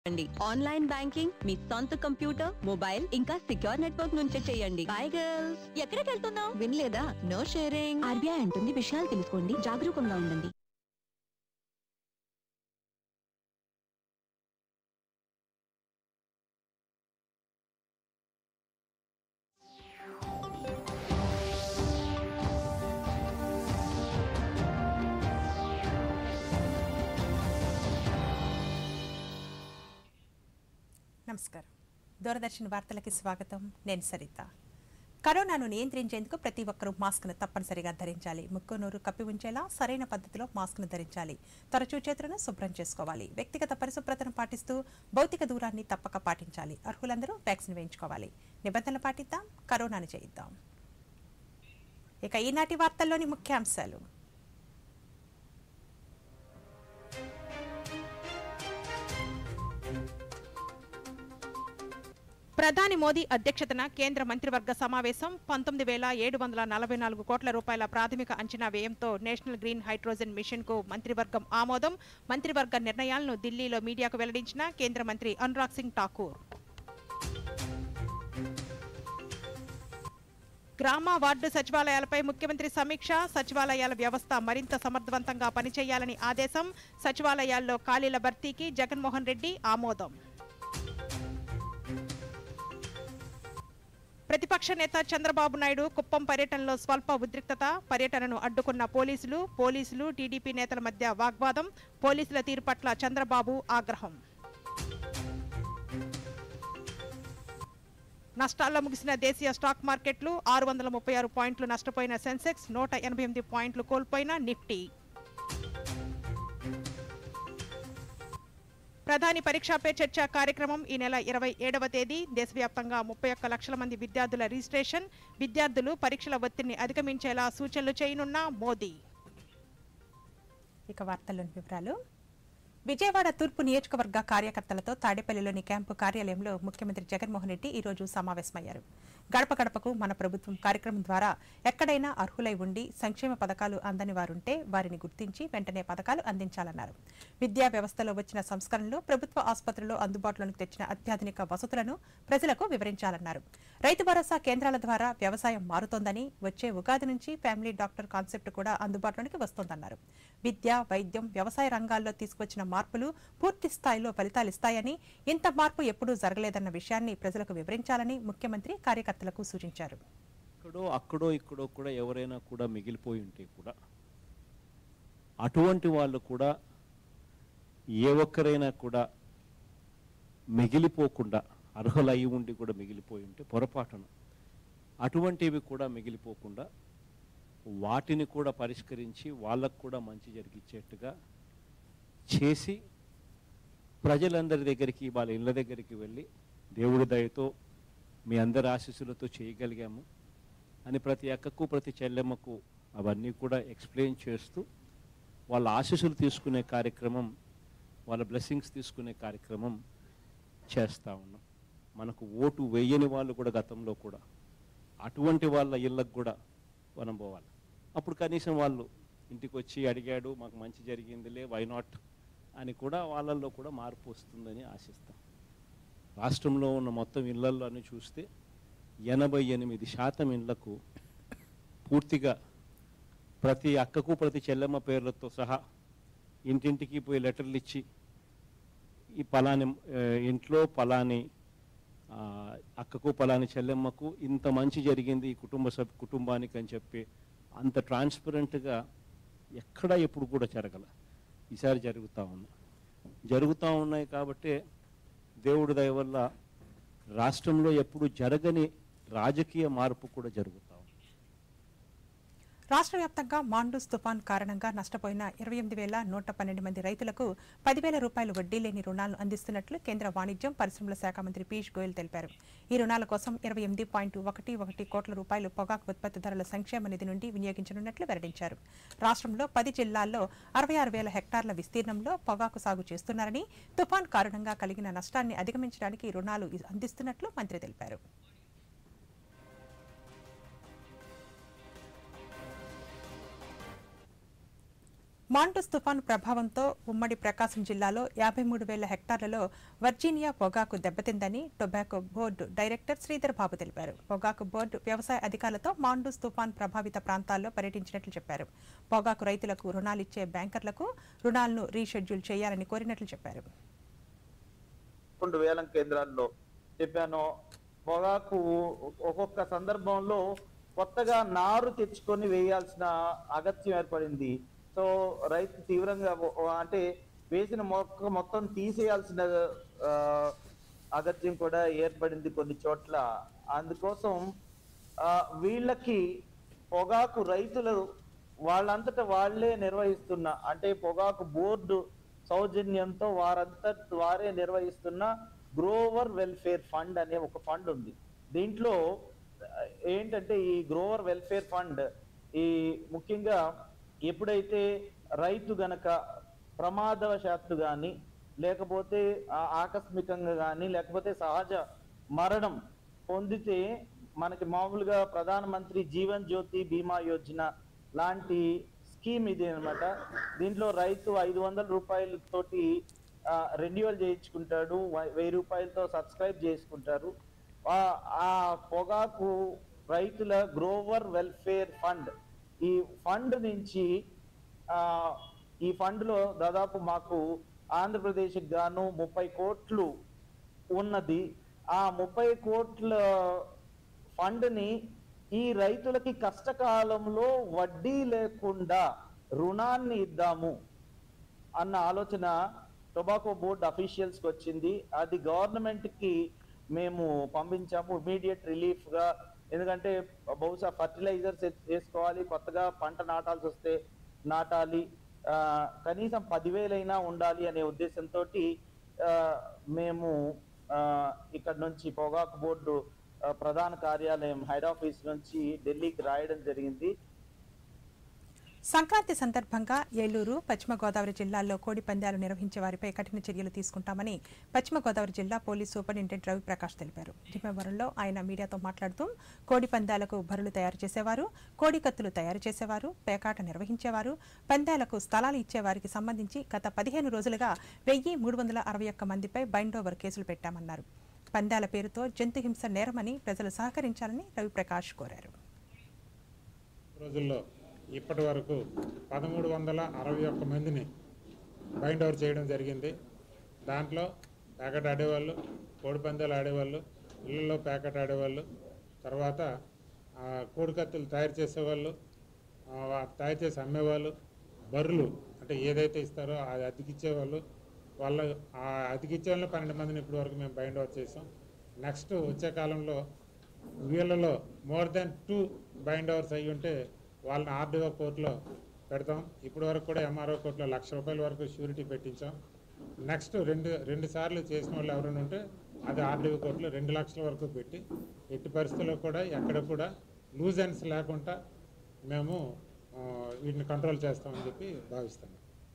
చేయండి online banking మీ సొంత కంప్యూటర్ మొబైల్ ఇంకా సిక్యూర్ నెట్వర్క్ నుంచే చేయండి బై గర్ల్స్ ఎక్కడికి వెళ్తున్నావు వినలేదా నో షేరింగ్ ఆర్బీఐ అంటుంది విషయాలు తెలుసుకోండి జాగరూకంగా ఉండండి నమస్కారం దూరదర్శన్ వార్తలకి స్వాగతం నేను సరిత కరోనాను నియంత్రించేందుకు ప్రతి ఒక్కరూ మాస్క్ను తప్పనిసరిగా ధరించాలి ముక్కు నోరు కప్పి ఉంచేలా సరైన పద్ధతిలో మాస్క్ను ధరించాలి తరచూ చేతులను శుభ్రం చేసుకోవాలి వ్యక్తిగత పరిశుభ్రతను పాటిస్తూ భౌతిక దూరాన్ని తప్పక పాటించాలి అర్హులందరూ వ్యాక్సిన్ వేయించుకోవాలి నిబంధనలు పాటిద్దాం కరోనాను జయిద్దాం ఇక ఈనాటి వార్తల్లోని ముఖ్యాంశాలు ప్రధాని మోదీ అధ్యక్షతన కేంద్ర మంత్రివర్గ సమావేశం పంతొమ్మిది వేల ఏడు వందల నలభై నాలుగు కోట్ల రూపాయల ప్రాథమిక అంచనా వ్యయంతో నేషనల్ గ్రీన్ హైడ్రోజన్ మిషన్ కు మంత్రివర్గం ఆమోదం మంత్రివర్గ నిర్ణయాలను ఢిల్లీలో మీడియాకు వెల్లడించిన కేంద్ర మంత్రి అనురాగ్ సింగ్ ఠాకూర్ గ్రామ వార్డు సచివాలయాలపై ముఖ్యమంత్రి సమీక్ష సచివాలయాల వ్యవస్థ మరింత సమర్థవంతంగా పనిచేయాలని ఆదేశం సచివాలయాల్లో ఖాళీల భర్తీకి జగన్మోహన్ రెడ్డి ఆమోదం ప్రతిపక్ష నేత చంద్రబాబు నాయుడు కుప్పం పర్యటనలో స్వల్ప ఉద్రిక్తత పర్యటనను అడ్డుకున్న పోలీసులు పోలీసులు టీడీపీ నేతల మధ్య వాగ్వాదం పోలీసుల తీరు పట్ల చంద్రబాబు ఆగ్రహం నష్టాల్లో ముగిసిన దేశీయ స్టాక్ మార్కెట్లు ఆరు వందల ముప్పై ఆరు పాయింట్లు నష్టపోయిన సెన్సెక్స్ నూట ఎనభై ఎనిమిది పాయింట్లు కోల్పోయిన నిఫ్టీ ప్రధాని పరీక్షా పే చర్చ కార్యక్రమం ఈ నెల ఇరవై ఏడవ తేదీ దేశవ్యాప్తంగా ముప్పై ఒక్క లక్షల మంది విద్యార్థుల రిజిస్ట్రేషన్ విద్యార్థులు పరీక్షల ఒత్తిడిని అధిగమించేలా సూచనలు చేయనున్న మోదీ ఇక వార్తల్లోని వివరాలు విజయవాడ తూర్పు నియోజకవర్గ కార్యకర్తలతో తాడేపల్లిలోని క్యాంపు కార్యాలయంలో ముఖ్యమంత్రి జగన్మోహన్ రెడ్డి ఈ రోజు సమావేశమయ్యారు గడప గడపకు మన ప్రభుత్వం కార్యక్రమం ద్వారా ఎక్కడైనా అర్హులై ఉండి సంక్షేమ పథకాలు అందని వారుంటే వారిని గుర్తించి వెంటనే పథకాలు అందించాలన్నారు విద్యా వ్యవస్థలో వచ్చిన సంస్కరణలు ప్రభుత్వ ఆసుపత్రుల్లో అందుబాటులోకి తెచ్చిన అత్యాధునిక వసతులను ప్రజలకు వివరించాలన్నారు రైతు భరోసా కేంద్రాల ద్వారా వ్యవసాయం మారుతోందని వచ్చే ఉగాది నుంచి ఫ్యామిలీ డాక్టర్ కాన్సెప్ట్ కూడా అందుబాటులోకి వస్తోందన్నారు విద్య వైద్యం వ్యవసాయ రంగాల్లో తీసుకొచ్చిన మార్పులు పూర్తి స్థాయిలో ఫలితాలిస్తాయని ఇంత మార్పు ఎప్పుడూ జరగలేదన్న విషయాన్ని ప్రజలకు వివరించాలని ముఖ్యమంత్రి కార్యకర్తలకు సూచించారు ఇక్కడో అక్కడో ఇక్కడో కూడా ఎవరైనా కూడా మిగిలిపోయి ఉంటే కూడా అటువంటి వాళ్ళు కూడా ఏ ఒక్కరైనా కూడా మిగిలిపోకుండా అర్హులు అయి ఉండి కూడా మిగిలిపోయి ఉంటే పొరపాటున అటువంటివి కూడా మిగిలిపోకుండా వాటిని కూడా పరిష్కరించి వాళ్ళకు కూడా మంచి జరిగించేట్టుగా చేసి ప్రజలందరి దగ్గరికి వాళ్ళ ఇళ్ళ దగ్గరికి వెళ్ళి దేవుడి దయతో మీ అందరి ఆశీస్సులతో చేయగలిగాము అని ప్రతి అక్కకు ప్రతి చెల్లెమ్మకు అవన్నీ కూడా ఎక్స్ప్లెయిన్ చేస్తూ వాళ్ళ ఆశీస్సులు తీసుకునే కార్యక్రమం వాళ్ళ బ్లెస్సింగ్స్ తీసుకునే కార్యక్రమం చేస్తూ ఉన్నాం మనకు ఓటు వేయని వాళ్ళు కూడా గతంలో కూడా అటువంటి వాళ్ళ ఇళ్ళకు కూడా మనం పోవాలి అప్పుడు కనీసం వాళ్ళు ఇంటికి వచ్చి అడిగాడు మాకు మంచి జరిగిందిలే వై నాట్ అని కూడా వాళ్ళల్లో కూడా మార్పు వస్తుందని ఆశిస్తాం రాష్ట్రంలో ఉన్న మొత్తం ఇళ్లల్లో అని చూస్తే ఎనభై ఎనిమిది శాతం ఇళ్లకు పూర్తిగా ప్రతి అక్కకు ప్రతి చెల్లెమ్మ పేర్లతో సహా ఇంటింటికి పోయి లెటర్లు ఇచ్చి ఈ పలాని ఆ, ఇంట్లో పలాని ఆ, అక్కకు పలాని చెల్లెమ్మకు ఇంత మంచి జరిగింది ఈ కుటుంబ సభ్ కుటుంబానికి అని చెప్పి అంత ట్రాన్స్పరెంట్గా ఎక్కడ ఎప్పుడు కూడా జరగల ఈసారి జరుగుతూ ఉన్నాయి జరుగుతూ ఉన్నాయి కాబట్టే దేవుడి దయ వల్ల రాష్ట్రంలో ఎప్పుడు జరగని రాజకీయ మార్పు కూడా జరుగుతూ ఉంది రాష్ట్ర వ్యాప్తంగా మాండూస్ తుఫాన్ కారణంగా నష్టపోయిన ఇరవై ఎనిమిది వేల నూట పన్నెండు మంది రైతులకు పదివేల రూపాయలు వడ్డీ లేని రుణాలను అందిస్తున్నట్లు కేంద్ర వాణిజ్యం పరిశ్రమల శాఖ మంత్రి పీయూష్ గోయల్ తెలిపారు ఈ రుణాల కోసం ఇరవై ఎనిమిది పాయింట్ ఒకటి ఒకటి కోట్ల రూపాయలు పొగాకు ఉత్పత్తిదారుల సంక్షేమ నిధి నుండి వినియోగించనున్నట్లు వెల్లడించారు రాష్ట్రంలో పది జిల్లాల్లో అరవై ఆరు వేల హెక్టార్ల విస్తీర్ణంలో పొగాకు సాగు చేస్తున్నారని తుఫాన్ కారణంగా కలిగిన నష్టాన్ని అధిగమించడానికి ఈ రుణాలు అందిస్తున్నట్లు మంత్రి తెలిపారు మాంటూస్ తుఫాను ప్రభావంతో ఉమ్మడి ప్రకాశం జిల్లాలో యాభై మూడు వేల హెక్టార్లలో వర్జీనియా పొగాకు దెబ్బతిందని tobacco board director Sridhar Babu తెలిపారు పొగాకు బోర్డు వ్యవసాయ అధికారులతో మాండూస్ తుఫాన్ ప్రభావిత ప్రాంతాల్లో పర్యటించినట్లు చెప్పారు పొగాకు రైతులకు రుణాలిచ్చే బ్యాంకర్లకు రుణాలను రీషెడ్యూల్ చేయాలని కోరినట్లు చెప్పారు పదకొండు వేలం కేంద్రాల్లో చెప్పాను పొగాకు ఒక్కొక్క సందర్భంలో కొత్తగా నారు తెచ్చుకొని వేయాల్సిన అగత్యం ఏర్పడింది సో రైతు తీవ్రంగా ఓ- ఓ- అంటే వేసిన మొక్క మొత్తం తీసేయాల్సిన ఆ, అగత్యం కూడా ఏర్పడింది కొన్ని చోట్ల అందుకోసం ఆ, వీళ్ళకి పొగాకు రైతులు వాళ్ళంతట వాళ్ళే నిర్వహిస్తున్న అంటే పొగాకు బోర్డు సౌజన్యంతో వారంతట వారే నిర్వహిస్తున్న గ్రోవర్ వెల్ఫేర్ ఫండ్ అనే ఒక ఫండ్ ఉంది దీంట్లో ఆ, ఏంటంటే ఈ గ్రోవర్ వెల్ఫేర్ ఫండ్ ఈ ముఖ్యంగా ఎప్పుడైతే రైతు గనక ప్రమాదవశాత్తు కానీ లేకపోతే ఆ- ఆకస్మికంగా కానీ లేకపోతే సహజ మరణం పొందితే మనకి మామూలుగా ప్రధానమంత్రి జీవన్ జ్యోతి బీమా యోజన లాంటి స్కీమ్ ఇది అన్నమాట దీంట్లో రైతు ఐదు వందల రూపాయలతోటి రెన్యువల్ చేయించుకుంటాడు వై- వెయ్యి రూపాయలతో సబ్స్క్రైబ్ చేసుకుంటారు ఆ ఆ పొగాకు రైతుల గ్రోవర్ వెల్ఫేర్ ఫండ్ ఈ ఫండ్ నుంచి ఆ ఈ ఫండ్ లో దాదాపు మాకు ఆంధ్రప్రదేశ్ గాను ముప్పై కోట్లు ఉన్నది ఆ ముప్పై కోట్ల ఫండ్ ని ఈ రైతులకి కష్టకాలంలో వడ్డీ లేకుండా రుణాన్ని ఇద్దాము అన్న ఆలోచన టొబాకో బోర్డ్ అఫీషియల్స్ కి వచ్చింది అది గవర్నమెంట్ కి మేము పంపించాము ఇమీడియట్ రిలీఫ్ గా ఎందుకంటే బహుశా ఫర్టిలైజర్స్ వేసుకోవాలి కొత్తగా పంట నాటాల్సి వస్తే నాటాలి ఆ, కనీసం పదివేలైనా ఉండాలి అనే ఉద్దేశంతో మేము ఆ, ఇక్కడ నుంచి పొగాకు బోర్డు ఆ, ప్రధాన కార్యాలయం హెడ్ ఆఫీస్ నుంచి ఢిల్లీకి రాయడం జరిగింది సంక్రాంతి సందర్భంగా ఏలూరు పశ్చిమ గోదావరి జిల్లాల్లో కోడి పందాలు నిర్వహించే వారిపై కఠిన చర్యలు తీసుకుంటామని పశ్చిమ గోదావరి జిల్లా పోలీస్ సూపరింటెండెంట్ రవి ప్రకాష్ తెలిపారు భీమవరంలో ఆయన మీడియాతో మాట్లాడుతూ కోడి పందాలకు బరులు తయారు చేసేవారు కోడి కత్తులు తయారు చేసేవారు పేకాట నిర్వహించేవారు పందాలకు స్థలాలు ఇచ్చేవారికి సంబంధించి గత పదిహేను రోజులుగా వెయ్యి మూడు వందల అరవై ఒక్క మందిపై బైండోవర్ కేసులు పెట్టామన్నారు పందాల పేరుతో జంతు హింస నేరమని ప్రజలు సహకరించాలని రవిప్రకాష్ కోరారు రోజుల్లో ఇప్పటి వరకు పదమూడు వందల అరవై ఒక్క మందిని బైండ్ ఓవర్ చేయడం జరిగింది దాంట్లో ప్యాకెట్ ఆడేవాళ్ళు కోడి పందాలు ఆడేవాళ్ళు ఇళ్ళల్లో ప్యాకెట్ ఆడేవాళ్ళు తర్వాత ఆ, కోడి కత్తులు తయారు చేసేవాళ్ళు ఆ, వా- తయారు చేసి అమ్మేవాళ్ళు బర్రెలు అంటే ఏదైతే ఇస్తారో అది అతికిచ్చేవాళ్ళు వాళ్ళు ఆ అతికిచ్చే వాళ్ళని పన్నెండు మందిని ఇప్పటి వరకు మేము బైండ్ ఓవర్ చేసాం నెక్స్ట్ వచ్చే కాలంలో వీళ్ళలో more than two bind hours అయ్యి ఉంటే వాళ్ళని ఆర్డీఓ కోర్టులో పెడతాం ఇప్పటి వరకు కూడా ఎంఆర్ఓ కోర్టులో లక్ష రూపాయల వరకు షూరిటీ పెట్టించాం నెక్స్ట్ రెండు రెండు సార్లు చేసిన వాళ్ళు ఎవరైనా ఉంటే అది ఆర్డీఓ కోర్టులో రెండు లక్షల వరకు పెట్టి ఎట్టి పరిస్థితుల్లో కూడా ఎక్కడ కూడా లూజ్ ఎండ్స్ లేకుండా మేము ఆ, వీటిని కంట్రోల్ చేస్తామని చెప్పి భావిస్తున్నాం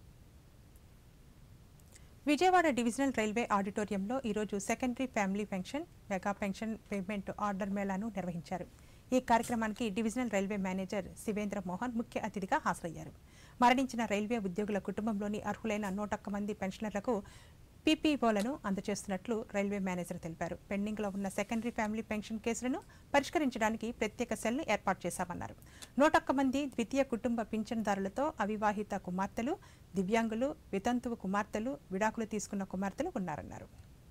విజయవాడ డివిజనల్ రైల్వే ఆడిటోరియంలో ఈరోజు secondary family pension mega pension payment order మేళాను నిర్వహించారు ఈ కార్యక్రమానికి divisional railway manager Shivendra Mohan ముఖ్య అతిథిగా హాజరయ్యారు మరణించిన రైల్వే ఉద్యోగుల కుటుంబంలోని అర్హులైన నూటొక్క మంది పెన్షనర్లకు పీపీఓలను అందజేస్తున్నట్లు రైల్వే మేనేజర్ తెలిపారు పెండింగ్లో ఉన్న సెకండరీ ఫ్యామిలీ పెన్షన్ కేసులను పరిష్కరించడానికి ప్రత్యేక సెల్ను ఏర్పాటు చేశామన్నారు నూటొక్క మంది ద్వితీయ కుటుంబ పింఛన్దారులతో అవివాహిత కుమార్తెలు దివ్యాంగులు వితంతువు కుమార్తెలు విడాకులు తీసుకున్న కుమార్తెలు ఉన్నారన్నారు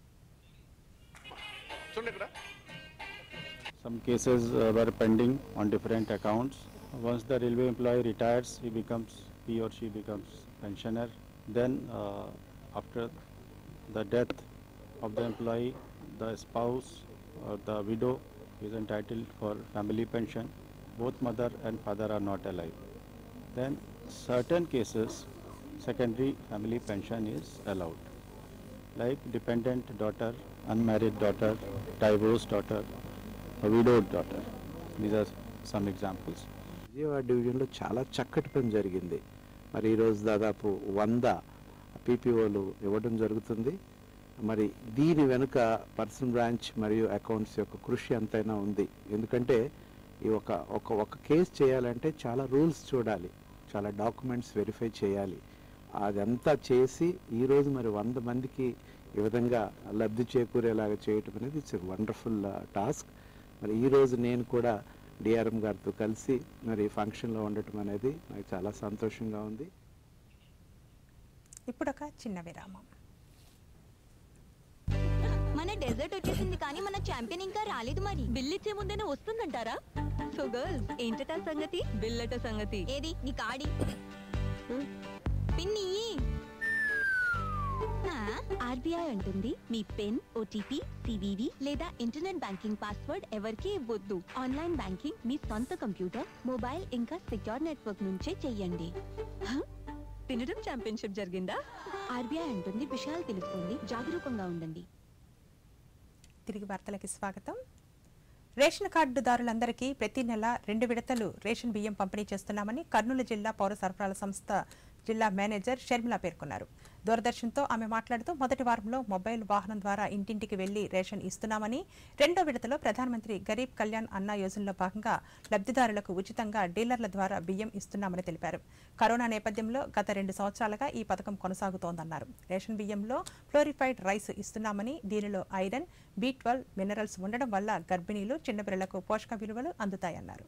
Some cases uh, were pending on different accounts. Once the railway employee retires, he becomes, he or she becomes pensioner. Then, uh, after the death of the employee, the spouse or the widow is entitled for family pension. Both mother and father are not alive. Then, certain cases, secondary family pension is allowed, like dependent daughter, unmarried daughter, divorced daughter, a widowed daughter. These are some examples. Vijayawada డివిజన్లో చాలా చక్కటి పని జరిగింది మరి ఈరోజు దాదాపు వంద పీపీఓలు ఇవ్వడం జరుగుతుంది మరి దీని వెనుక పర్సనల్ బ్రాంచ్ మరియు అకౌంట్స్ యొక్క కృషి ఎంతైనా ఉంది ఎందుకంటే ఈ ఒక ఒక ఒక కేసు చేయాలంటే చాలా రూల్స్ చూడాలి చాలా డాక్యుమెంట్స్ వెరిఫై చేయాలి అదంతా చేసి ఈరోజు మరి వంద మందికి ఈ విధంగా లబ్ధి చేకూరేలాగా చేయటం అనేది ఇట్స్ వండర్ఫుల్ టాస్క్ మరి ఈరోజు నేను కూడా డిఆర్ఎం గారితో కలిసి మరి ఫంక్షన్లో ఉండటం అనేది నాకు చాలా సంతోషంగా ఉంది ఇప్పుడొక చిన్న విరామం మన డెజర్ట్ వచ్చేసింది కానీ మన ఛాంపియన్ ఇంకా రాలేదు మరి బిల్ ఇచ్చే ముందేనే వస్తుందంటారా సో గర్ల్స్ ఏంటట సంగతి బిల్లట సంగతి ఏది నీ కాడి పిన్ని ఆర్బీఐ అంటుంది మీ పిన్ ఓటీపీ సివివి లేదా ఇంటర్నెట్ బ్యాంకింగ్ పాస్వర్డ్ ఎవరికీ ఇవ్వద్దు ఆన్లైన్ బ్యాంకింగ్ మీ సొంత కంప్యూటర్ మొబైల్ ఇంకా సెక్యూర్ నెట్వర్క్ నుంచే చెయ్యండి హ? తినడం ఛాంపియన్షిప్ జరిగిందా ఆర్బీఐ అంటుంది విషయాలు తెలుసుకోండి జాగరూకంగా ఉండండి తిరిగి వార్తలకి స్వాగతం రేషన్ కార్డుదారులందరికీ ప్రతి నెల రెండు విడతలు రేషన్ బియ్యం పంపిణీ చేస్తున్నామని కర్నూలు జిల్లా పౌర సరఫరాల సంస్థ జిల్లా మేనేజర్ షర్మిల పేర్కొన్నారు దూరదర్శన్తో ఆమె మాట్లాడుతూ మొదటి వారంలో మొబైల్ వాహనం ద్వారా ఇంటింటికి వెళ్లి రేషన్ ఇస్తున్నామని రెండో విడతలో ప్రధానమంత్రి గరీబ్ కళ్యాణ్ అన్న యోజనలో భాగంగా లబ్ధిదారులకు ఉచితంగా డీలర్ల ద్వారా బియ్యం ఇస్తున్నామని తెలిపారు కరోనా నేపథ్యంలో గత రెండు సంవత్సరాలుగా ఈ పథకం కొనసాగుతోందన్నారు రేషన్ బియ్యంలో ఫ్లోరిఫైడ్ రైస్ ఇస్తున్నామని దీనిలో ఐరన్ బి ట్వెల్వ్ మినరల్స్ ఉండడం వల్ల గర్భిణీలు చిన్నపిల్లలకు పోషక విలువలు అందుతాయన్నారు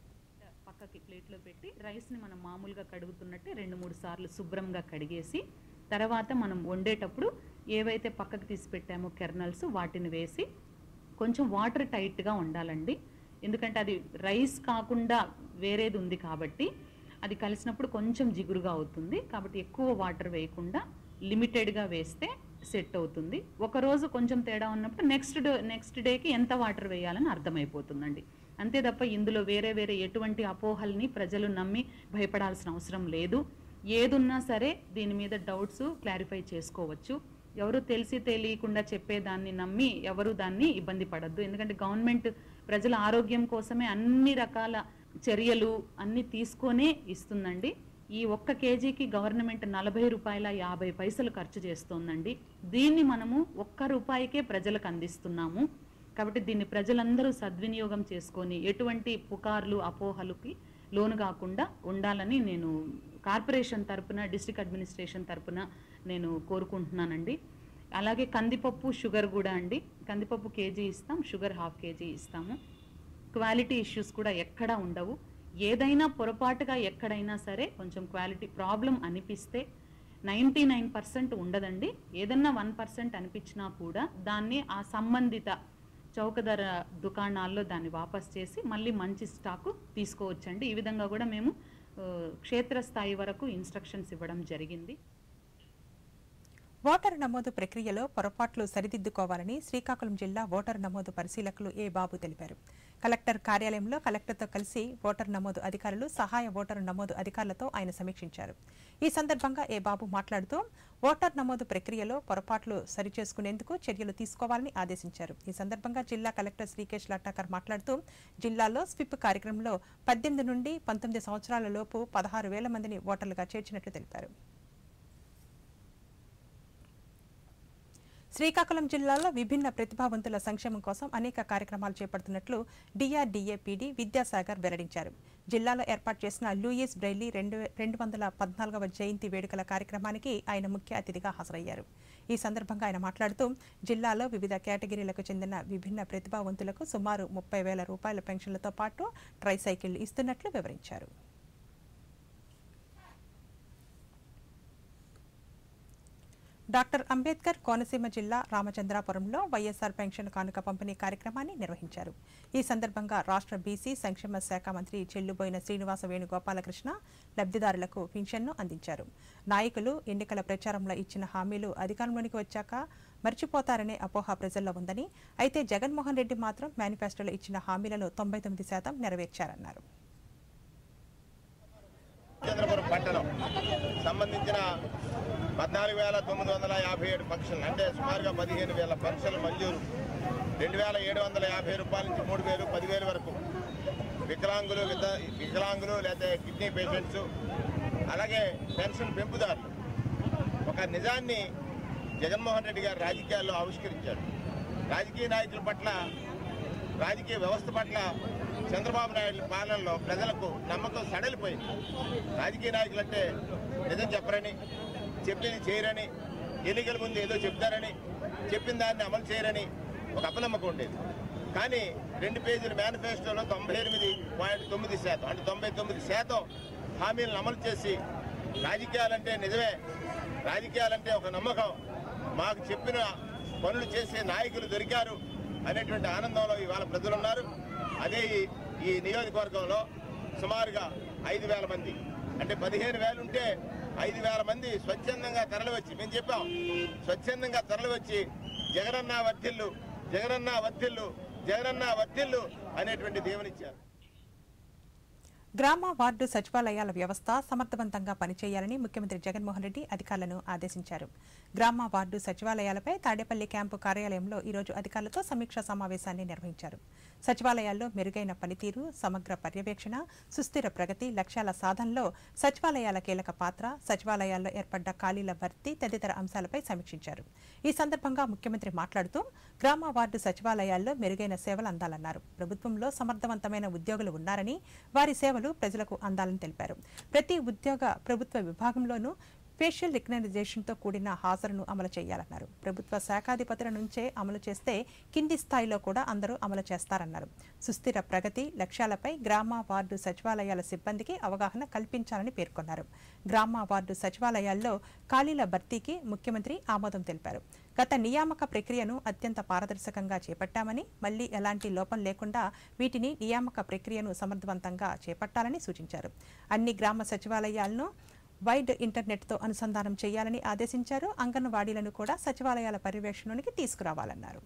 పక్కకి ప్లేట్లో పెట్టి రైస్ని మనం మామూలుగా కడుగుతున్నట్టే రెండు మూడు సార్లు శుభ్రంగా కడిగేసి తర్వాత మనం వండేటప్పుడు ఏవైతే పక్కకి తీసి పెట్టామో కెర్నల్స్ వాటిని వేసి కొంచెం వాటర్ టైట్గా ఉండాలండి ఎందుకంటే అది రైస్ కాకుండా వేరేది ఉంది కాబట్టి అది కలిసినప్పుడు కొంచెం జిగురుగా అవుతుంది కాబట్టి ఎక్కువ వాటర్ వేయకుండా లిమిటెడ్గా వేస్తే సెట్ అవుతుంది ఒక రోజు కొంచెం తేడా ఉన్నప్పుడు నెక్స్ట్ డే నెక్స్ట్ డేకి ఎంత వాటర్ వేయాలని అర్థమైపోతుందండి అంతే తప్ప ఇందులో వేరే వేరే ఎటువంటి అపోహల్ని ప్రజలు నమ్మి భయపడాల్సిన అవసరం లేదు ఏదున్నా సరే దీని మీద డౌట్స్ క్లారిఫై చేసుకోవచ్చు ఎవరు తెలిసి తెలియకుండా చెప్పేదాన్ని నమ్మి ఎవరు దాన్ని ఇబ్బంది పడద్దు ఎందుకంటే గవర్నమెంట్ ప్రజల ఆరోగ్యం కోసమే అన్ని రకాల చర్యలు అన్ని తీసుకొనే ఇస్తుందండి ఈ ఒక్క కేజీకి గవర్నమెంట్ నలభై రూపాయల యాభై పైసలు ఖర్చు చేస్తోందండి దీన్ని మనము ఒక్క రూపాయికే ప్రజలకు అందిస్తున్నాము కాబట్టి దీన్ని ప్రజలందరూ సద్వినియోగం చేసుకొని ఎటువంటి పుకార్లు అపోహలకి లోను కాకుండా ఉండాలని నేను కార్పొరేషన్ తరపున డిస్ట్రిక్ట్ అడ్మినిస్ట్రేషన్ తరపున నేను కోరుకుంటున్నానండి అలాగే కందిపప్పు షుగర్ కూడా అండి కందిపప్పు కేజీ ఇస్తాం షుగర్ హాఫ్ కేజీ ఇస్తాము క్వాలిటీ ఇష్యూస్ కూడా ఎక్కడా ఉండవు ఏదైనా పొరపాటుగా ఎక్కడైనా సరే కొంచెం క్వాలిటీ ప్రాబ్లం అనిపిస్తే నైంటీ నైన్ పర్సెంట్ ఉండదండి ఏదన్నా వన్ పర్సెంట్ అనిపించినా కూడా దాన్ని ఆ సంబంధిత చౌకధర దుకాణాల్లో దాన్ని వాపస్ చేసి మళ్ళీ మంచి స్టాకు తీసుకోవచ్చండి ఈ విధంగా కూడా మేము ఆ, క్షేత్రస్థాయి వరకు ఇన్స్ట్రక్షన్స్ ఇవ్వడం జరిగింది ఓటరు నమోదు ప్రక్రియలో పొరపాట్లు సరిదిద్దుకోవాలని శ్రీకాకుళం జిల్లా ఓటరు నమోదు పరిశీలకులు ఏ బాబు తెలిపారు కలెక్టర్ కార్యాలయంలో కలెక్టర్తో కలిసి ఓటరు నమోదు అధికారులు సహాయ ఓటరు నమోదు అధికారులతో ఆయన సమీక్షించారు ఈ సందర్భంగా ఏ బాబు మాట్లాడుతూ ఓటర్ నమోదు ప్రక్రియలో పొరపాట్లు సరిచేసుకునేందుకు చర్యలు తీసుకోవాలని ఆదేశించారు ఈ సందర్భంగా జిల్లా కలెక్టర్ శ్రీకేష్ లట్టాకర్ మాట్లాడుతూ జిల్లాలో స్విప్ కార్యక్రమంలో పద్దెనిమిది నుండి పంతొమ్మిది సంవత్సరాల లోపు పదహారు వేల మందిని ఓటర్లుగా చేర్చినట్లు తెలిపారు శ్రీకాకుళం జిల్లాలో విభిన్న ప్రతిభావంతుల సంక్షేమం కోసం అనేక కార్యక్రమాలు చేపడుతున్నట్లు డిఆర్డీఏ పీడీ విద్యాసాగర్ వెల్లడించారు జిల్లాలో ఏర్పాటు చేసిన లూయిస్ బ్రైలీ రెండు రెండు వందల పద్నాలుగవ జయంతి వేడుకల కార్యక్రమానికి ఆయన ముఖ్య అతిథిగా హాజరయ్యారు ఈ సందర్భంగా ఆయన మాట్లాడుతూ జిల్లాలో వివిధ కేటగిరీలకు చెందిన విభిన్న ప్రతిభావంతులకు సుమారు ముప్పై వేల రూపాయల పెన్షన్లతో పాటు ట్రైసైకిళ్లు ఇస్తున్నట్లు వివరించారు డాక్టర్ అంబేద్కర్ కోనసీమ జిల్లా రామచంద్రాపురంలో వైఎస్ఆర్ పెన్షన్ కానుక పంపిణీ కార్యక్రమాన్ని నిర్వహించారు ఈ సందర్భంగా రాష్ట్ర బీసీ సంక్షేమ శాఖ మంత్రి చెల్లుబోయిన శ్రీనివాస వేణుగోపాలకృష్ణ లబ్ధిదారులకు పింఛన్ను అందించారు నాయకులు ఎన్నికల ప్రచారంలో ఇచ్చిన హామీలు అధికారంలోనికి వచ్చాక మర్చిపోతారనే అపోహ ప్రజల్లో ఉందని అయితే జగన్మోహన్ రెడ్డి మాత్రం మేనిఫెస్టోలో ఇచ్చిన హామీలను తొంభై తొమ్మిది శాతం నెరవేర్చారన్నారు చంద్రపురం పట్టణం సంబంధించిన పద్నాలుగు వేల తొమ్మిది వందల యాభై ఏడు పెన్షన్లు అంటే సుమారుగా పదిహేను వేల పెన్షన్లు మంజూరు రెండు వేల ఏడు వందల యాభై రూపాయల నుంచి మూడు వేలు పదివేలు వరకు వికలాంగులు విత- వికలాంగులు లేదా కిడ్నీ పేషెంట్స్ అలాగే పెన్షన్ పెంపుదారులు ఒక నిజాన్ని జగన్మోహన్ రెడ్డి గారు రాజకీయాల్లో ఆవిష్కరించాడు రాజకీయ నాయకుల పట్ల రాజకీయ వ్యవస్థ పట్ల చంద్రబాబు నాయుడు పాలనలో ప్రజలకు నమ్మకం సడలిపోయింది రాజకీయ నాయకులు అంటే నిజం చెప్పరని చెప్పింది చేయరని ఎన్నికల ముందు ఏదో చెప్తారని చెప్పిన దాన్ని అమలు చేయరని ఒక అపనమ్మకం ఉండేది కానీ రెండు పేజీల మేనిఫెస్టోలో తొంభై ఎనిమిది పాయింట్ తొమ్మిది శాతం అంటే తొంభై తొమ్మిది శాతం హామీలను అమలు చేసి రాజకీయాలంటే నిజమే రాజకీయాలంటే ఒక నమ్మకం మాకు చెప్పిన పనులు చేసే నాయకులు దొరికారు అనేటువంటి ఆనందంలో ఇవాళ ప్రజలున్నారు అదే ఈ- ఈ నియోజకవర్గంలో సుమారుగా ఐదు వేల మంది అంటే పదిహేను వేలు ఉంటే ఐదు వేల మంది స్వచ్ఛందంగా తరలివచ్చి మేము చెప్పాం స్వచ్ఛందంగా తరలివచ్చి జగనన్న వర్ధిల్లు జగనన్న వర్ధిల్లు జగనన్న వర్ధిల్లు అనేటువంటి దేవునిచ్చారు గ్రామ వార్డు సచివాలయాల వ్యవస్థ సమర్థవంతంగా పనిచేయాలని ముఖ్యమంత్రి జగన్మోహన్ రెడ్డి అధికారులను ఆదేశించారు గ్రామ వార్డు సచివాలయాలపై తాడేపల్లి క్యాంపు కార్యాలయంలో ఈరోజు అధికారులతో సమీక్షా సమావేశాన్ని నిర్వహించారు సచివాలయాల్లో మెరుగైన పనితీరు సమగ్ర పర్యవేక్షణ సుస్థిర ప్రగతి లక్ష్యాల సాధనలో సచివాలయాల కీలక పాత్ర సచివాలయాల్లో ఏర్పడ్డ ఖాళీల భర్తీ తదితర అంశాలపై సమీక్షించారు ఈ సందర్భంగా ముఖ్యమంత్రి మాట్లాడుతూ గ్రామ వార్డు సచివాలయాల్లో మెరుగైన సేవలు అందాలన్నారు ప్రభుత్వంలో సమర్థవంతమైన ఉద్యోగులు ఉన్నారని వారి సేవలు ప్రజలకు అందాలని తెలిపారు ప్రతి ఉద్యోగ ప్రభుత్వ విభాగంలోనూ ఫేషియల్ రికగ్నైజేషన్తో కూడిన హాజరును అమలు చేయాలన్నారు ప్రభుత్వ శాఖాధిపతుల నుంచే అమలు చేస్తే కింది స్థాయిలో కూడా అందరూ అమలు చేస్తారన్నారు సుస్థిర ప్రగతి లక్ష్యాలపై గ్రామ వార్డు సచివాలయాల సిబ్బందికి అవగాహన కల్పించాలని పేర్కొన్నారు గ్రామ వార్డు సచివాలయాల్లో ఖాళీల భర్తీకి ముఖ్యమంత్రి ఆమోదం తెలిపారు గత నియామక ప్రక్రియను అత్యంత పారదర్శకంగా చేపట్టామని మళ్లీ ఎలాంటి లోపం లేకుండా వీటిని నియామక ప్రక్రియను సమర్థవంతంగా చేపట్టాలని సూచించారు అన్ని గ్రామ సచివాలయాలను వైడ్ ఇంటర్నెట్తో అనుసంధానం చేయాలని ఆదేశించారు అంగన్వాడీలను కూడా సచివాలయాల పర్యవేక్షణలోనికి తీసుకురావాలన్నారు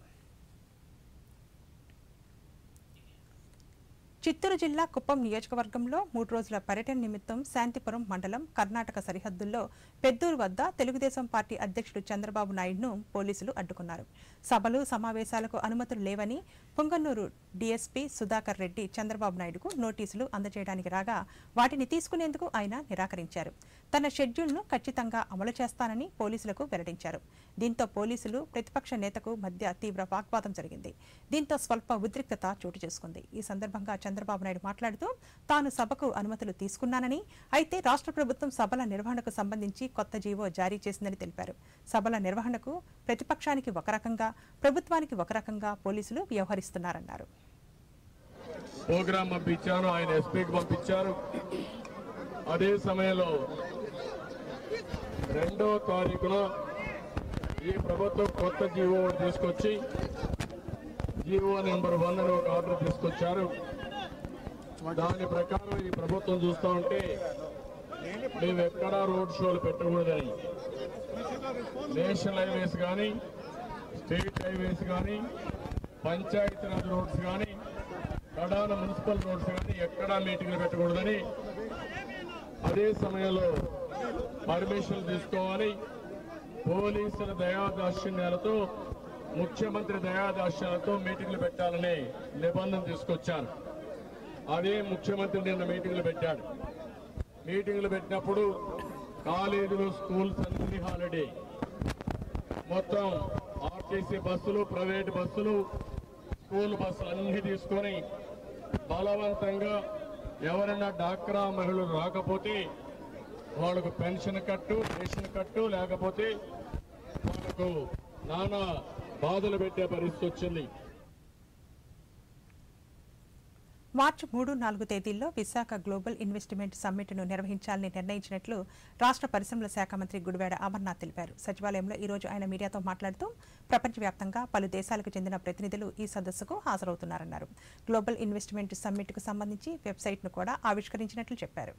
చిత్తూరు జిల్లా కుప్పం నియోజకవర్గంలో మూడు రోజుల పర్యటన నిమిత్తం శాంతిపురం మండలం కర్ణాటక సరిహద్దుల్లో పెద్దూరు వద్ద తెలుగుదేశం పార్టీ అధ్యక్షుడు చంద్రబాబు నాయుడును పోలీసులు అడ్డుకున్నారు సభలు సమావేశాలకు అనుమతులు లేవని పొంగన్నూరు డీఎస్పీ సుధాకర్ రెడ్డి చంద్రబాబు నాయుడుకు నోటీసులు అందజేయడానికి రాగా వాటిని తీసుకునేందుకు ఆయన నిరాకరించారు తన షెడ్యూల్ను ఖచ్చితంగా అమలు చేస్తానని పోలీసులకు వెల్లడించారు దీంతో పోలీసులు ప్రతిపక్ష నేతకు మధ్య తీవ్ర వాగ్వాదం జరిగింది దీంతో స్వల్ప ఉద్రిక్తత చోటు చేసుకుంది ఈ సందర్భంగా చంద్రబాబు నాయుడు మాట్లాడుతూ తాను సభకు అనుమతులు తీసుకున్నానని అయితే రాష్ట్ర ప్రభుత్వం సభల నిర్వహణకు సంబంధించి కొత్త జీవో జారీ చేసిందని తెలిపారు సభల నిర్వహణకు ప్రతిపక్షానికి ఒక రకంగా ప్రభుత్వానికి ఒక రకంగా పోలీసులు వ్యవహరిస్తున్నారన్నారు ప్రోగ్రాం పంపించాను ఆయన ఎస్పీకి పంపించారు అదే సమయంలో రెండో తారీఖున ఈ ప్రభుత్వం కొత్త జీవో ఒకటి తీసుకొచ్చి జీవో నెంబర్ వన్ అని ఒక ఆర్డర్ తీసుకొచ్చారు దాని ప్రకారం ఈ ప్రభుత్వం చూస్తూ ఉంటే మేము ఎక్కడా రోడ్ షోలు పెట్టకూడదని నేషనల్ హైవేస్ కానీ స్టేట్ హైవేస్ కానీ పంచాయతీరాజ్ రోడ్స్ కానీ కడాన మున్సిపల్ రోడ్స్ కానీ ఎక్కడా మీటింగ్లు పెట్టకూడదని అదే సమయంలో పర్మిషన్లు తీసుకోవాలి పోలీసుల దయాదాక్షిణ్యాలతో ముఖ్యమంత్రి దయాదాక్షిణ్యాలతో మీటింగ్లు పెట్టాలని నిబంధన తీసుకొచ్చాను అదే ముఖ్యమంత్రి నిన్న మీటింగ్లు పెట్టాడు మీటింగ్లు పెట్టినప్పుడు కాలేజీలు స్కూల్స్ అన్ని హాలిడే మొత్తం ఆర్టీసీ బస్సులు ప్రైవేట్ బస్సులు స్కూల్ బస్సులు అన్ని తీసుకొని బలవంతంగా ఎవరైనా డాక్రా మహిళలు రాకపోతే వాళ్ళకు పెన్షన్ కట్టు రేషన్ కట్టు లేకపోతే వాళ్ళకు నానా బాధలు పెట్టే పరిస్థితి వచ్చింది మార్చి మూడు నాలుగు తేదీల్లో విశాఖ గ్లోబల్ ఇన్వెస్ట్మెంట్ సమ్మిట్ను నిర్వహించాలని నిర్ణయించినట్లు రాష్ట్ర పరిశ్రమల శాఖ మంత్రి గుడివాడ అమర్నాథ్ తెలిపారు సచివాలయంలో ఈ రోజు ఆయన మీడియాతో మాట్లాడుతూ ప్రపంచవ్యాప్తంగా పలు దేశాలకు చెందిన ప్రతినిధులు ఈ సదస్సుకు హాజరవుతున్నారన్నారు గ్లోబల్ ఇన్వెస్ట్మెంట్ సమ్మిట్కు సంబంధించి వెబ్సైట్ను కూడా ఆవిష్కరించినట్లు చెప్పారు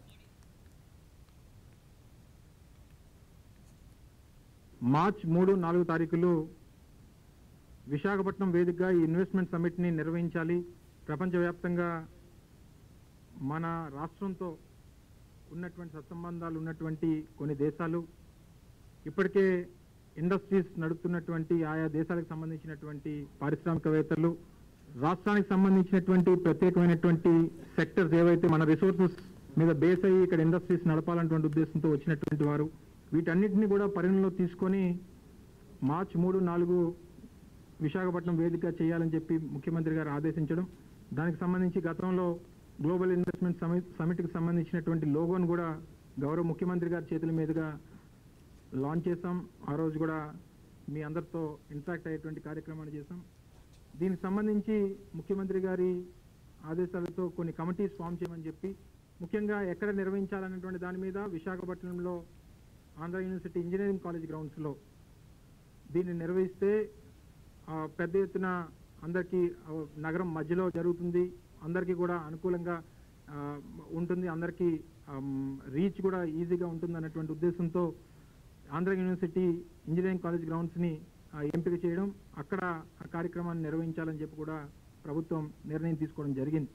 మార్చ్ మూడు నాలుగు తారీఖులు విశాఖపట్నం వేదికగా ఈ ఇన్వెస్ట్మెంట్ సమ్మిట్ని నిర్వహించాలి ప్రపంచవ్యాప్తంగా మన రాష్ట్రంతో ఉన్నటువంటి సత్సంబంధాలు ఉన్నటువంటి కొన్ని దేశాలు ఇప్పటికే ఇండస్ట్రీస్ నడుపుతున్నటువంటి ఆయా దేశాలకు సంబంధించినటువంటి పారిశ్రామికవేత్తలు రాష్ట్రానికి సంబంధించినటువంటి ప్రత్యేకమైనటువంటి సెక్టర్స్ ఏవైతే మన రిసోర్సెస్ మీద బేస్ అయ్యి ఇక్కడ ఇండస్ట్రీస్ నడపాలన్నటువంటి ఉద్దేశంతో వచ్చినటువంటి వారు వీటన్నిటిని కూడా పరిగణలో తీసుకొని మార్చి మూడు నాలుగు విశాఖపట్నం వేదిక చేయాలని చెప్పి ముఖ్యమంత్రి గారు ఆదేశించడం దానికి సంబంధించి గతంలో గ్లోబల్ ఇన్వెస్ట్మెంట్ సమిట్ సమిట్కి సంబంధించినటువంటి లోగోను కూడా గౌరవ ముఖ్యమంత్రి గారి చేతుల మీదుగా లాంచ్ చేసాం ఆ రోజు కూడా మీ అందరితో ఇంటరాక్ట్ అయ్యేటువంటి కార్యక్రమాన్ని చేసాం దీనికి సంబంధించి ముఖ్యమంత్రి గారి ఆదేశాలతో కొన్ని కమిటీస్ ఫామ్ చేయమని చెప్పి ముఖ్యంగా ఎక్కడ నిర్వహించాలనేటువంటి దాని మీద విశాఖపట్నంలో ఆంధ్ర యూనివర్సిటీ ఇంజనీరింగ్ కాలేజ్ గ్రౌండ్స్లో దీన్ని నిర్వహిస్తే ఆ, పెద్ద ఎత్తున అందరికీ ఆ, నగరం మధ్యలో జరుగుతుంది అందరికీ కూడా అనుకూలంగా ఆ, ఉంటుంది అందరికీ రీచ్ కూడా ఈజీగా ఉంటుంది అన్నటువంటి ఉద్దేశంతో ఆంధ్ర యూనివర్సిటీ ఇంజనీరింగ్ కాలేజ్ గ్రౌండ్స్ని ఆ, ఎంపిక చేయడం అక్కడ ఆ కార్యక్రమాన్ని నిర్వహించాలని చెప్పి కూడా ప్రభుత్వం నిర్ణయం తీసుకోవడం జరిగింది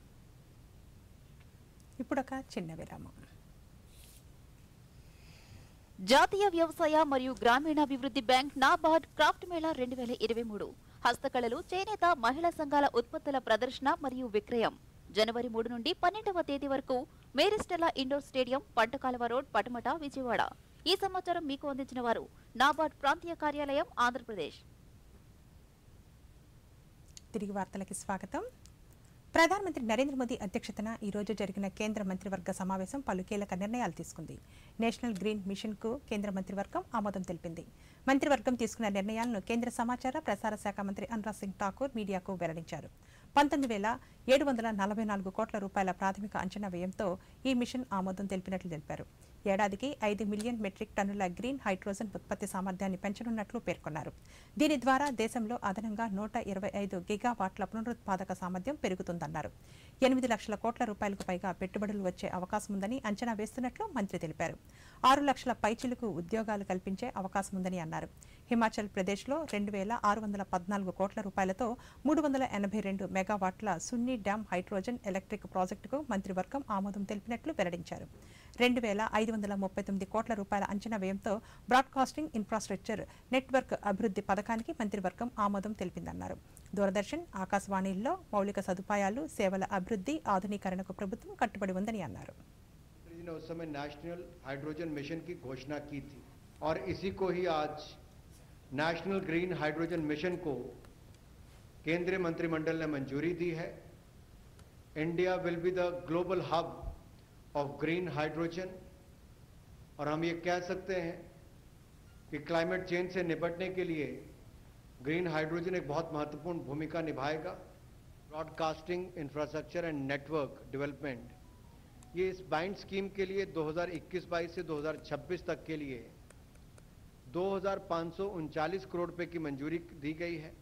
ఇప్పుడు ఒక చిన్న విరామం జాతీయ వ్యవసాయ మరియు గ్రామీణాభివృద్ధి బ్యాంక్ నాబార్డ్ క్రాఫ్ట్ మేళా రెండు వేల ఇరవై మూడు హస్తకళలు చేనేత మహిళా సంఘాల ఉత్పత్తుల ప్రదర్శన మరియు విక్రయం జనవరి మూడు నుండి పన్నెండవ తేదీ వరకు Maris Stella indoor stadium Pantakalava road Patamata Vijayawada ఈ సమాచారం మీకు అందించిన వారు నాబార్డ్ ప్రాంతీయ కార్యాలయం ఆంధ్రప్రదేశ్ తిరిగి వార్తలకి స్వాగతం ప్రధానమంత్రి నరేంద్ర మోదీ అధ్యక్షతన ఈ రోజు జరిగిన కేంద్ర మంత్రివర్గ సమావేశం పలు కీలక నిర్ణయాలు తీసుకుంది నేషనల్ గ్రీన్ మిషన్ కు కేంద్ర మంత్రివర్గం ఆమోదం తెలిపింది మంత్రివర్గం తీసుకున్న నిర్ణయాలను కేంద్ర సమాచార ప్రసార శాఖ మంత్రి అనురాగ్ సింగ్ ఠాకూర్ మీడియాకు వెల్లడించారు పంతొమ్మిది వేల ఏడు వందల నలభై నాలుగు కోట్ల రూపాయల ప్రాథమిక అంచనా వ్యయంతో ఈ మిషన్ ఆమోదం తెలిపినట్లు తెలిపారు ఏడాదికి ఐదు మిలియన్ మెట్రిక్ టన్నుల గ్రీన్ హైడ్రోజన్ ఉత్పత్తి సామర్థ్యాన్ని పెంచనున్నట్లు పేర్కొన్నారు దీని ద్వారా దేశంలో అదనంగా నూట ఇరవై ఐదు గిగావాట్ల పునరుత్పాదక సామర్థ్యం పెరుగుతుందన్నారు ఎనిమిది లక్షల కోట్ల రూపాయలకు పైగా పెట్టుబడులు వచ్చే అవకాశం ఉందని అంచనా వేస్తున్నట్లు మంత్రి తెలిపారు ఆరు లక్షల పైచిలకు ఉద్యోగాలు కల్పించే అవకాశం ఉందని అన్నారు హిమాచల్ ప్రదేశ్లో రెండు వేల ఆరు వందల పద్నాలుగు కోట్ల రూపాయలతో మూడు వందల ఎనభై రెండు మెగావాట్ల సున్ని డ్యామ్ హైడ్రోజన్ ఎలక్ట్రిక్ ప్రాజెక్టుకు మంత్రివర్గం ఆమోదం తెలిపినట్లు వెల్లడించారు రెండు వేల ఐదు వందల ముప్పై తొమ్మిది కోట్ల రూపాయల అంచనా వ్యయంతో బ్రాడ్కాస్టింగ్ ఇన్ఫ్రాస్ట్రక్చర్ నెట్వర్క్ అభివృద్ధి పథకానికి మంత్రివర్గం ఆమోదం తెలిపిందన్నారు దూరదర్శన్ ఆకాశవాణిల్లో మౌలిక సదుపాయాలు సేవల అభివృద్ధి ఆధునీకరణకు ప్రభుత్వం కట్టుబడి ఉందని అన్నారు जी ने उस समय नेशनल हाइड्रोजन मिशन की घोषणा की थी और इसी को ही आज नेशनल ग्रीन हाइड्रोजन मिशन को केंद्रीय मंत्रिमंडल ने मंजूरी दी है India will be the global hub of green hydrogen और हम ये कह सकते हैं कि क्लाइमेट चेंज से निपटने के लिए ग्रीन हाइड्रोजन एक बहुत महत्वपूर्ण भूमिका निभाएगा broadcasting infrastructure and network development ये इस बाइंड स्कीम के लिए 2021-22 से 2026 तक के लिए दो करोड़ रुपए की मंजूरी दी गई है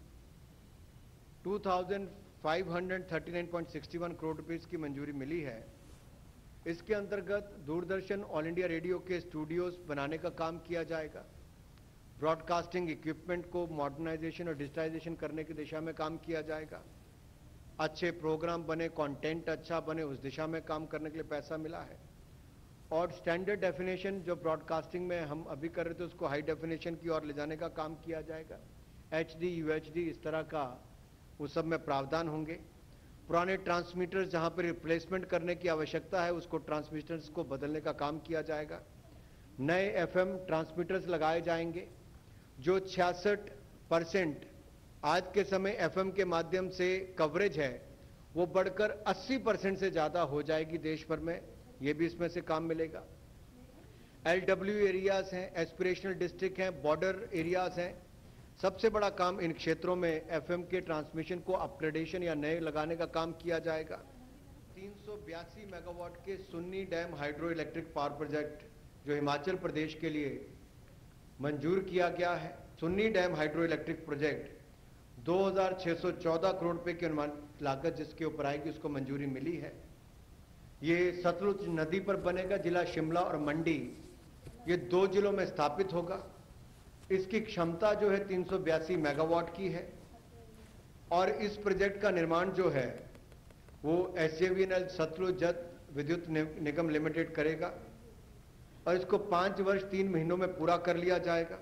2,539.61 करोड़ रुपए की मंजूरी मिली है इसके अंतर्गत दूरदर्शन ऑल इंडिया रेडियो के स्टूडियोज बनाने का काम किया जाएगा ब्रॉडकास्टिंग इक्विपमेंट को मॉडर्नाइजेशन और डिजिटाइजेशन करने की दिशा में काम किया जाएगा अच्छे प्रोग्राम बने कंटेंट अच्छा बने उस दिशा में काम करने के लिए पैसा मिला है और स्टैंडर्ड डेफिनेशन जो ब्रॉडकास्टिंग में हम अभी कर रहे थे उसको हाई डेफिनेशन की ओर ले जाने का काम किया जाएगा H D U H D इस तरह का उस सब में प्रावधान होंगे पुराने ट्रांसमीटर्स जहां पर रिप्लेसमेंट करने की आवश्यकता है उसको ट्रांसमीटर्स को बदलने का काम किया जाएगा नए एफएम ट्रांसमीटर्स लगाए जाएंगे जो छियासठ परसेंट आज के समय एफएम के माध्यम से कवरेज है वो बढ़कर 80 परसेंट से ज़्यादा हो जाएगी देश भर में ये भी इसमें से काम मिलेगा एलडब्ल्यू एरियाज हैं एस्पिरेशनल डिस्ट्रिक्ट हैं बॉर्डर एरियाज हैं सबसे बड़ा काम इन क्षेत्रों में एफएम के ट्रांसमिशन को अपग्रेडेशन या नए लगाने का काम किया जाएगा तीन मेगावाट के Sunni dam hydro electric power project जो हिमाचल प्रदेश के लिए मंजूर किया गया है Sunni dam hydro electric project 2614 crore रुपए की अनुमान लागत जिसके ऊपर आएगी उसको मंजूरी मिली है ये सतलुज नदी पर बनेगा जिला शिमला और मंडी ये दो जिलों में स्थापित होगा इसकी क्षमता जो है तीन मेगावाट की है और इस प्रोजेक्ट का निर्माण जो है वो एस सतलुज जत विद्युत नि- निगम लिमिटेड करेगा और इसको पांच वर्ष तीन महीनों में पूरा कर लिया जाएगा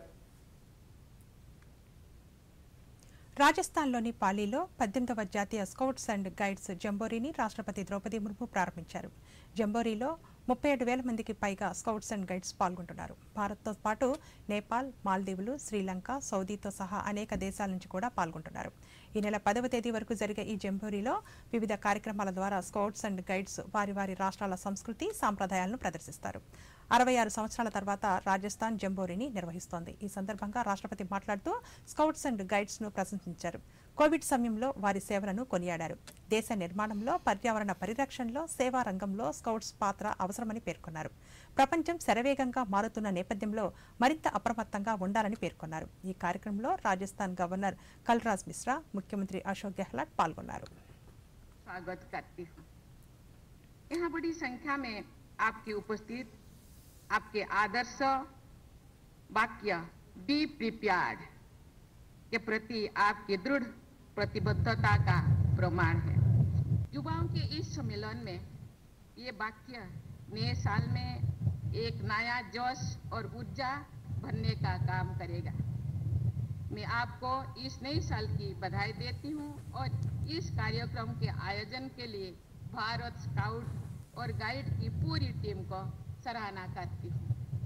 రాజస్థాన్లోని పాలీలో పద్దెనిమిదవ జాతీయ స్కౌట్స్ అండ్ గైడ్స్ జంబోరీని రాష్ట్రపతి ద్రౌపది ముర్ము ప్రారంభించారు జంబోరీలో ముప్పై ఏడు వేల మందికి పైగా స్కౌట్స్ అండ్ గైడ్స్ పాల్గొంటున్నారు భారత్తో పాటు నేపాల్ మాల్దీవులు శ్రీలంక సౌదీతో సహా అనేక దేశాల నుంచి కూడా పాల్గొంటున్నారు ఈ నెల పదవ తేదీ వరకు జరిగే ఈ జంబోరీలో వివిధ కార్యక్రమాల ద్వారా స్కౌట్స్ అండ్ గైడ్స్ వారి వారి రాష్ట్రాల సంస్కృతి సాంప్రదాయాలను ప్రదర్శిస్తారు అరవై ఆరు సంవత్సరాల తర్వాత రాజస్థాన్ జంబోరీని నిర్వహిస్తోంది ఈ సందర్భంగా రాష్ట్రపతి మాట్లాడుతూ స్కౌట్స్ అండ్ గైడ్స్ ను ప్రశంసించారు కోవిడ్ సమయంలో వారి సేవలను కొనియాడారు దేశ నిర్మాణంలో పర్యావరణ పరిరక్షణలో సేవా రంగంలో స్కౌట్స్ పాత్ర అవసరమని పేర్కొన్నారు ప్రపంచం శరవేగంగా మారుతున్న నేపథ్యంలో మరింత అప్రమత్తంగా ఉండాలని పేర్కొన్నారు ఈ కార్యక్రమంలో రాజస్థాన్ గవర్నర్ కల్రాజ్ మిశ్రా ముఖ్యమంత్రి అశోక్ గెహ్లాట్ పాల్గొన్నారు स्वागत करती हूँ यहाँ बड़ी संख्या में आपकी उपस्थित आपके आदर्श वाक्य बी प्रिपेयर्ड के प्रति आपकी दृढ़ प्रतिबद्धता का प्रमाण है युवाओं के इस सम्मेलन में ये वाक्य नए साल में एक नया जोश और ऊर्जा भरने का काम करेगा मैं आपको इस नए साल की बधाई देती हूँ और इस कार्यक्रम के आयोजन के लिए भारत स्काउट और गाइड की पूरी टीम को सराहना करती हूँ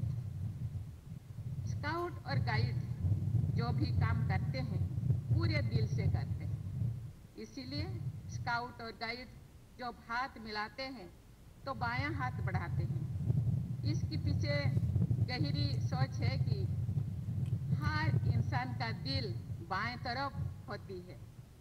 स्काउट और गाइड जो भी काम करते हैं पूरे दिल से करते हैं इसीलिए स्काउट और गाइड जब हाथ मिलाते हैं तो बायां हाथ बढ़ाते हैं इसके पीछे गहरी सोच है कि हर इंसान का दिल बाएं तरफ होती है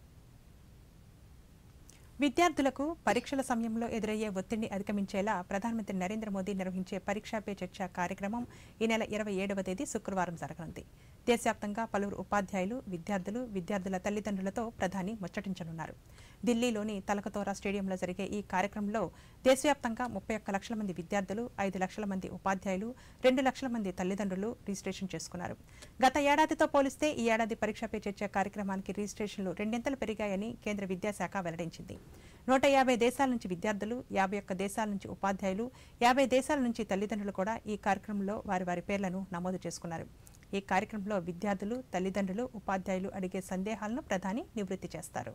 విద్యార్థులకు పరీక్షల సమయంలో ఎదురయ్యే ఒత్తిడిని అధిగమించేలా ప్రధానమంత్రి నరేంద్ర మోదీ నిర్వహించే పరీక్షా పే చర్చ కార్యక్రమం ఈ నెల ఇరవై ఏడవ తేదీ శుక్రవారం జరగనుంది దేశవ్యాప్తంగా పలువురు ఉపాధ్యాయులు విద్యార్థులు విద్యార్థుల తల్లిదండ్రులతో ప్రధాని ముచ్చటించనున్నారు ఢిల్లీలోని తలకతోరా స్టేడియంలో జరిగే ఈ కార్యక్రమంలో దేశవ్యాప్తంగా ముప్పై ఒక్క లక్షల మంది విద్యార్థులు ఐదు లక్షల మంది ఉపాధ్యాయులు రెండు లక్షల మంది తల్లిదండ్రులు రిజిస్ట్రేషన్ చేసుకున్నారు గత ఏడాదితో పోలిస్తే ఈ ఏడాది పరీక్ష పే చర్చ కార్యక్రమానికి రిజిస్ట్రేషన్లు రెండింతలు పెరిగాయని కేంద్ర విద్యాశాఖ వెల్లడించింది నూట యాభై దేశాల నుంచి విద్యార్థులు యాభై ఒక్క దేశాల నుంచి ఉపాధ్యాయులు యాభై దేశాల నుంచి తల్లిదండ్రులు కూడా ఈ కార్యక్రమంలో వారి వారి పేర్లను నమోదు చేసుకున్నారు ఈ కార్యక్రమంలో విద్యార్థులు తల్లిదండ్రులు ఉపాధ్యాయులు అడిగే సందేహాలను ప్రధాని నివృత్తి చేస్తారు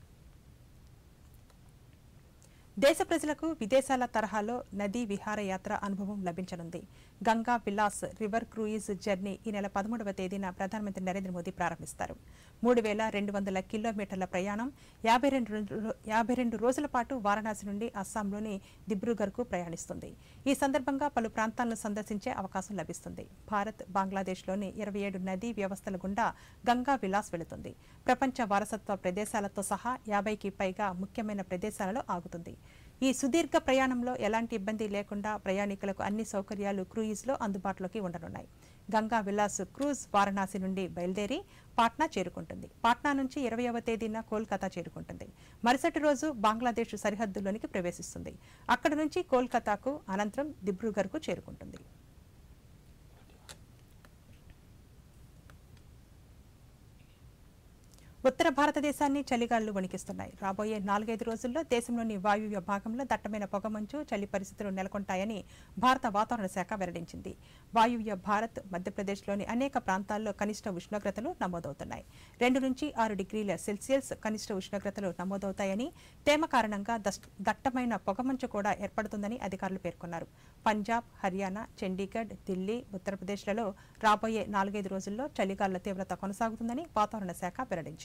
దేశ ప్రజలకు విదేశాల తరహాలో నదీ విహారయాత్ర అనుభవం లభించనుంది Ganga Vilas river cruise journey ఈ నెల పదమూడవ తేదీన ప్రధానమంత్రి నరేంద్ర మోదీ ప్రారంభిస్తారు మూడు వేల రెండు వందల కిలోమీటర్ల ప్రయాణం యాభై రెండు రోజులు- యాభై రెండు రోజుల పాటు వారణాసి నుండి అస్సాంలోని దిబ్రూగర్కు ప్రయాణిస్తుంది ఈ సందర్భంగా పలు ప్రాంతాలను సందర్శించే అవకాశం లభిస్తుంది భారత్ బంగ్లాదేశ్లోని ఇరవై ఏడు నదీ వ్యవస్థల గుండా గంగా విలాస్ వెళుతుంది ప్రపంచ వారసత్వ ప్రదేశాలతో సహా యాభైకి పైగా ముఖ్యమైన ప్రదేశాలలో ఆగుతుంది ఈ సుదీర్ఘ ప్రయాణంలో ఎలాంటి ఇబ్బంది లేకుండా ప్రయాణికులకు అన్ని సౌకర్యాలు క్రూయిజ్లో అందుబాటులోకి ఉండనున్నాయి గంగా విలాస్ క్రూజ్ వారణాసి నుండి బయలుదేరి పాట్నా చేరుకుంటుంది పాట్నా నుంచి ఇరవైవ తేదీన కోల్కతా చేరుకుంటుంది మరుసటి రోజు బంగ్లాదేశ్ సరిహద్దులోనికి ప్రవేశిస్తుంది అక్కడి నుంచి కోల్కతాకు అనంతరం దిబ్రూగర్కు చేరుకుంటుంది ఉత్తర భారతదేశాన్ని చలిగాళ్లు వణికిస్తున్నాయి రాబోయే నాలుగైదు రోజుల్లో దేశంలోని వాయువ్య భాగంలో దట్టమైన పొగమంచు చలి పరిస్థితులు నెలకొంటాయని భారత వాతావరణ శాఖ వెల్లడించింది వాయువ్య భారత్ మధ్యప్రదేశ్లోని అనేక ప్రాంతాల్లో కనిష్ట ఉష్ణోగ్రతలు నమోదవుతున్నాయి రెండు నుంచి ఆరు డిగ్రీల సెల్సియస్ కనిష్ట ఉష్ణోగ్రతలు నమోదవుతాయని తేమ కారణంగా దస్- దట్టమైన పొగమంచు కూడా ఏర్పడుతుందని అధికారులు పేర్కొన్నారు పంజాబ్ హర్యానా చండీగఢ్ ఢిల్లీ ఉత్తరప్రదేశ్లలో రాబోయే నాలుగైదు రోజుల్లో చలిగాళ్ల తీవ్రత కొనసాగుతుందని వాతావరణ శాఖ వెల్లడించింది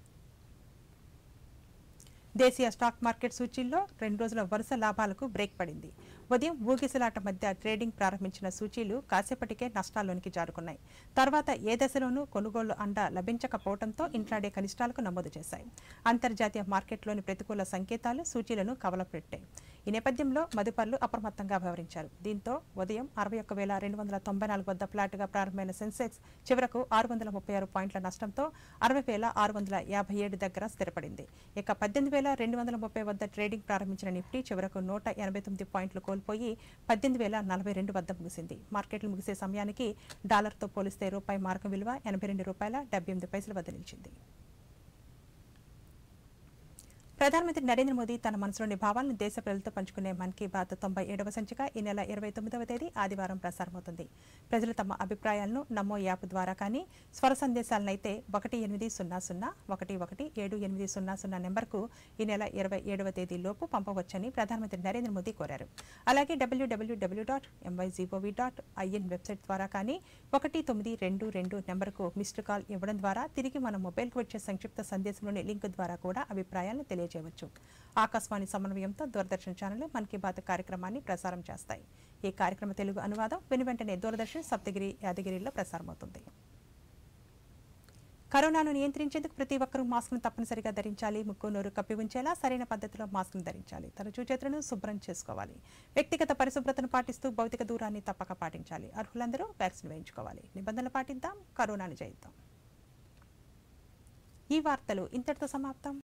దేశీయ స్టాక్ మార్కెట్ సూచీల్లో రెండు రోజుల వరుస లాభాలకు బ్రేక్ పడింది ఉదయం ఊగిసలాట మధ్య ట్రేడింగ్ ప్రారంభించిన సూచీలు కాసేపటికే నష్టాల్లోనికి జారుకున్నాయి తర్వాత ఏ దశలోనూ కొనుగోళ్లు అండ లభించకపోవడంతో ఇంట్రాడే కనిష్టాలకు నమోదు చేశాయి అంతర్జాతీయ మార్కెట్లోని ప్రతికూల సంకేతాలు సూచీలను కవలపెట్టాయి ఈ నేపథ్యంలో మదుపర్లు అప్రమత్తంగా వ్యవహరించారు దీంతో ఉదయం అరవై ఒక్క వేల రెండు వందల తొంభై నాలుగు వద్ద ఫ్లాట్గా ప్రారంభమైన సెన్సెక్స్ చివరకు ఆరు వందల ముప్పై ఆరు పాయింట్ల నష్టంతో అరవై వేల ఆరు వందల యాభై ఏడు దగ్గర స్థిరపడింది ఇక పద్దెనిమిది వేల రెండు వందల ముప్పై వద్ద ట్రేడింగ్ ప్రారంభించిన నిఫ్టీ చివరకు నూట ఎనభై తొమ్మిది పాయింట్లు కోల్పోయి పద్దెనిమిది వేల నలభై రెండు వద్ద ముగిసింది మార్కెట్లు ముగిసే సమయానికి డాలర్తో పోలిస్తే రూపాయి మార్గం విలువ ఎనభై రెండు రూపాయల డెబ్బై ఎనిమిది పైసల వద్ద నిలిచింది ప్రధానమంత్రి నరేంద్ర మోదీ తన మనసులోని భావాలను దేశ ప్రజలతో పంచుకునే మన్ కీ బాత్ తొంభై ఏడవ సంచిక ఈ నెల ఇరవై తొమ్మిదవ తేదీ ఆదివారం ప్రసారమవుతుంది ప్రజలు తమ అభిప్రాయాలను నమో యాప్ ద్వారా కానీ స్వర సందేశాలనైతే ఒకటి ఎనిమిది సున్నా సున్నా ఒకటి ఒకటి ఏడు ఎనిమిది సున్నా సున్నా నెంబర్కు ఈ నెల ఇరవై ఏడవ తేదీ లోపు పంపవచ్చని ప్రధానమంత్రి నరేంద్ర మోదీ కోరారు అలాగే W W W dot M Y G O V dot I N website ద్వారా కానీ ఒకటి తొమ్మిది రెండు రెండు నెంబర్కు మిస్డ్ కాల్ ఇవ్వడం ద్వారా తిరిగి మన మొబైల్కు వచ్చే సంక్షిప్త సందేశంలోని లింక్ ద్వారా కూడా అభిప్రాయాలను తెలియజేయవచ్చు ఆకాశవాణి సమన్వయంతో దూరదర్శన్ ఛానల్ మన్ కీ బాత్ కార్యక్రమాన్ని ప్రసారం చేస్తాయి ఈ కార్యక్రమ తెలుగు అనువాదం వెను వెంటనే దూరదర్శన్ సప్తగిరి యాదగిరిలో ప్రసారమవుతుంది కరోనాను నియంత్రించేందుకు ప్రతి ఒక్కరూ మాస్క్ను తప్పనిసరిగా ధరించాలి ముక్కు నోరు కప్పి ఉంచేలా సరైన పద్ధతిలో మాస్క్ను ధరించాలి తరచూ చేతులను శుభ్రం చేసుకోవాలి వ్యక్తిగత పరిశుభ్రతను పాటిస్తూ భౌతిక దూరాన్ని తప్పక పాటించాలి అర్హులందరూ వ్యాక్సిన్ వేయించుకోవాలి నిబంధనలు పాటిద్దాం కరోనాను జయిద్దాం ఈ వార్తలు ఇంతటితో సమాప్తం